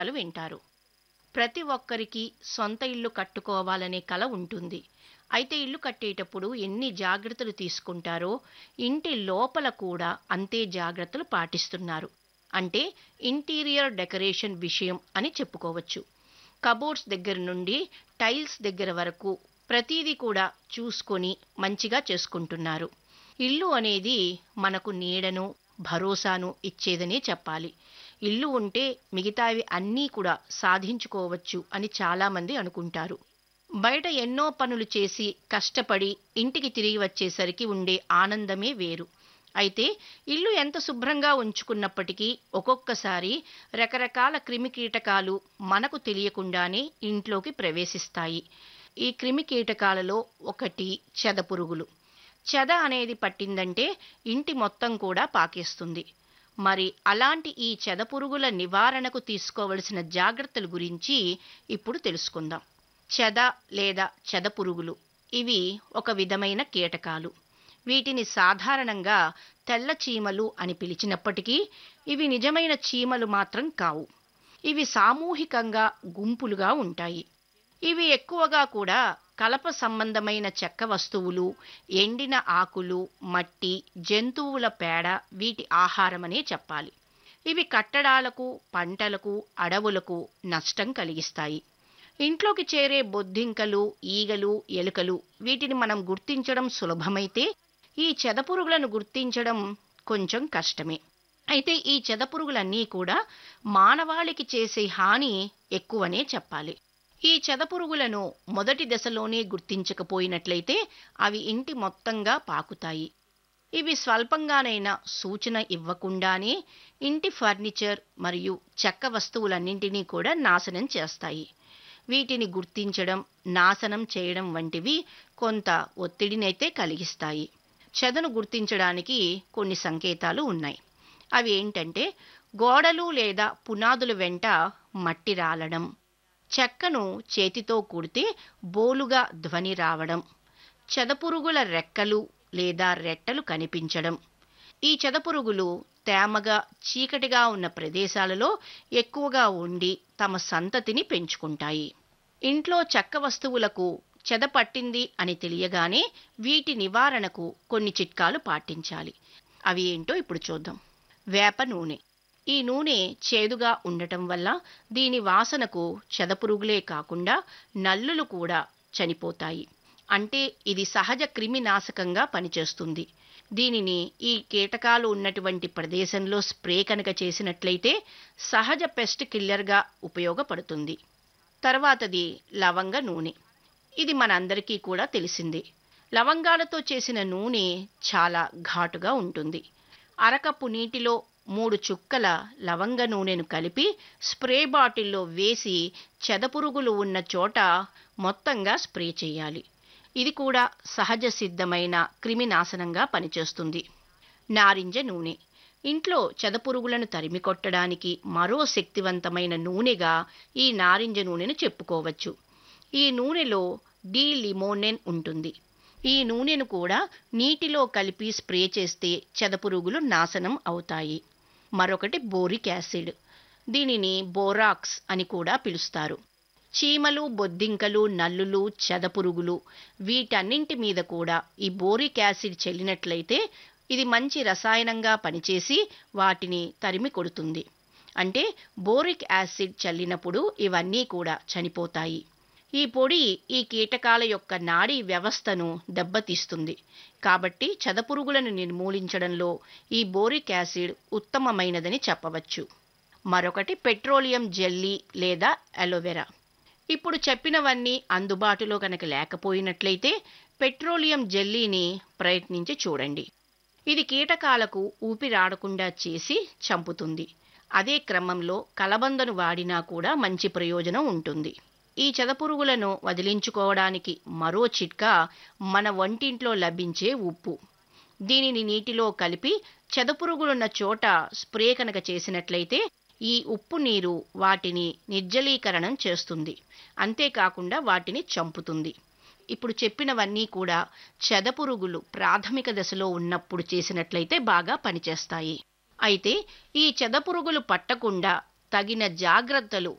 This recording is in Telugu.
కథలు వింటారు ప్రతి ఒక్కరికి సొంత ఇల్లు కట్టుకోవాలనే కల ఉంటుంది అయితే ఇల్లు కట్టేటప్పుడు ఎన్ని జాగ్రత్తలు తీసుకుంటారో ఇంటి లోపల కూడా అంతే జాగ్రత్తలు పాటిస్తున్నారు అంటే ఇంటీరియర్ డెకరేషన్ విషయం అని చెప్పుకోవచ్చు కబోర్డ్స్ దగ్గర నుండి టైల్స్ దగ్గర వరకు ప్రతిదీ కూడా చూసుకొని మంచిగా చేసుకుంటున్నారు ఇల్లు అనేది మనకు నీడను భరోసాను ఇచ్చేదనే చెప్పాలి ఇల్లు ఉంటే మిగతావి అన్నీ కూడా సాధించుకోవచ్చు అని చాలామంది అనుకుంటారు బయట ఎన్నో పనులు చేసి కష్టపడి ఇంటికి తిరిగి వచ్చేసరికి ఉండే ఆనందమే వేరు అయితే ఇల్లు ఎంత శుభ్రంగా ఉంచుకున్నప్పటికీ ఒక్కొక్కసారి రకరకాల క్రిమికీటకాలు మనకు తెలియకుండానే ఇంట్లోకి ప్రవేశిస్తాయి ఈ క్రిమికీటకాలలో ఒకటి చెదపురుగులు చెద అనేది పట్టిందంటే ఇంటి మొత్తం కూడా పాకేస్తుంది మరి అలాంటి ఈ చెదపురుగుల నివారణకు తీసుకోవలసిన జాగ్రత్తల గురించి ఇప్పుడు తెలుసుకుందాం చెద లేదా చెదపురుగులు ఇవి ఒక విధమైన కీటకాలు వీటిని సాధారణంగా తెల్ల చీమలు అని పిలిచినప్పటికీ ఇవి నిజమైన చీమలు మాత్రం కావు ఇవి సామూహికంగా గుంపులుగా ఉంటాయి ఇవి ఎక్కువగా కూడా కలప సంబంధమైన చెక్క వస్తువులు ఎండిన ఆకులు మట్టి జంతువుల పేడ వీటి ఆహారమనే చెప్పాలి ఇవి కట్టడాలకు పంటలకు అడవులకు నష్టం కలిగిస్తాయి ఇంట్లోకి చేరే బొద్దింకలు ఈగలు ఎలుకలు వీటిని మనం గుర్తించడం సులభమైతే ఈ చెదపురుగులను గుర్తించడం కొంచెం కష్టమే అయితే ఈ చెదపురుగులన్నీ కూడా మానవాళికి చేసే హాని ఎక్కువనే చెప్పాలి ఈ చెదపురుగులను మొదటి దశలోనే గుర్తించకపోయినట్లయితే అవి ఇంటి మొత్తంగా పాకుతాయి ఇవి స్వల్పంగానైనా సూచన ఇవ్వకుండానే ఇంటి ఫర్నిచర్ మరియు చెక్క వస్తువులన్నింటినీ కూడా నాశనం చేస్తాయి వీటిని గుర్తించడం నాశనం చేయడం వంటివి కొంత ఒత్తిడినైతే కలిగిస్తాయి చెదను గుర్తించడానికి కొన్ని సంకేతాలు ఉన్నాయి అవి ఏంటంటే గోడలు లేదా పునాదుల వెంట మట్టి రాలడం చెక్కను చేతితో కూడితే బోలుగా ధ్వని రావడం చెదపురుగుల రెక్కలు లేదా రెట్టలు కనిపించడం ఈ చెదపురుగులు తేమగా చీకటిగా ఉన్న ప్రదేశాలలో ఎక్కువగా ఉండి తమ సంతతిని పెంచుకుంటాయి ఇంట్లో చెక్క వస్తువులకు చెద పట్టింది అని తెలియగానే వీటి నివారణకు కొన్ని చిట్కాలు పాటించాలి అవి ఏంటో ఇప్పుడు చూద్దాం వేప నూనె ఈ నూనె చేదుగా ఉండటం వల్ల దీని వాసనకు చెదపురుగులే కాకుండా నల్లులు కూడా చనిపోతాయి అంటే ఇది సహజ క్రిమినాశకంగా పనిచేస్తుంది దీనిని ఈ కీటకాలు ఉన్నటువంటి ప్రదేశంలో స్ప్రే కనుక చేసినట్లయితే సహజ పెస్ట్ కిల్లర్గా ఉపయోగపడుతుంది తర్వాతది లవంగ నూనె ఇది మనందరికీ కూడా తెలిసిందే లవంగాలతో చేసిన నూనె చాలా ఘాటుగా ఉంటుంది అరకప్పు నీటిలో మూడు చుక్కల లవంగ నూనెను కలిపి స్ప్రే బాటిల్లో వేసి చెదపురుగులు ఉన్న చోట మొత్తంగా స్ప్రే చేయాలి ఇది కూడా సహజ సిద్ధమైన క్రిమినాశనంగా పనిచేస్తుంది నారింజ నూనె ఇంట్లో చెదపురుగులను తరిమి కొట్టడానికి మరో శక్తివంతమైన నూనెగా ఈ నారింజ నూనెను చెప్పుకోవచ్చు ఈ నూనెలో డీ లిమోనెన్ ఉంటుంది ఈ నూనెను కూడా నీటిలో కలిపి స్ప్రే చేస్తే చెదపురుగులు నాశనం అవుతాయి మరొకటి బోరిక్ యాసిడ్ దీనిని బోరాక్స్ అని కూడా పిలుస్తారు చీమలు బొద్దింకలు నల్లులు చెదపురుగులు వీటన్నింటి మీద కూడా ఈ బోరిక్ యాసిడ్ చెల్లినట్లయితే ఇది మంచి రసాయనంగా పనిచేసి వాటిని తరిమి కొడుతుంది అంటే బోరిక్ యాసిడ్ చల్లినప్పుడు ఇవన్నీ కూడా చనిపోతాయి ఈ పొడి ఈ కీటకాల యొక్క నాడీ వ్యవస్థను దెబ్బతీస్తుంది కాబట్టి చదపురుగులను నిర్మూలించడంలో ఈ బోరిక్ యాసిడ్ ఉత్తమమైనదని చెప్పవచ్చు మరొకటి పెట్రోలియం జెల్లీ లేదా అలోవెరా ఇప్పుడు చెప్పినవన్నీ అందుబాటులో కనుక లేకపోయినట్లయితే పెట్రోలియం జెల్లీని ప్రయత్నించి చూడండి ఇది కీటకాలకు ఊపిరాడకుండా చేసి చంపుతుంది అదే క్రమంలో కలబందను వాడినా కూడా మంచి ప్రయోజనం ఉంటుంది ఈ చెదపురుగులను వదిలించుకోవడానికి మరో చిట్కా మన వంటింట్లో లభించే ఉప్పు దీనిని నీటిలో కలిపి చెదపురుగులున్న చోట స్ప్రే కనుక చేసినట్లయితే ఈ ఉప్పు నీరు వాటిని నిర్జలీకరణం చేస్తుంది అంతేకాకుండా వాటిని చంపుతుంది ఇప్పుడు చెప్పినవన్నీ కూడా చెదపురుగులు ప్రాథమిక దశలో ఉన్నప్పుడు చేసినట్లయితే బాగా పనిచేస్తాయి అయితే ఈ చెదపురుగులు పట్టకుండా తగిన జాగ్రత్తలు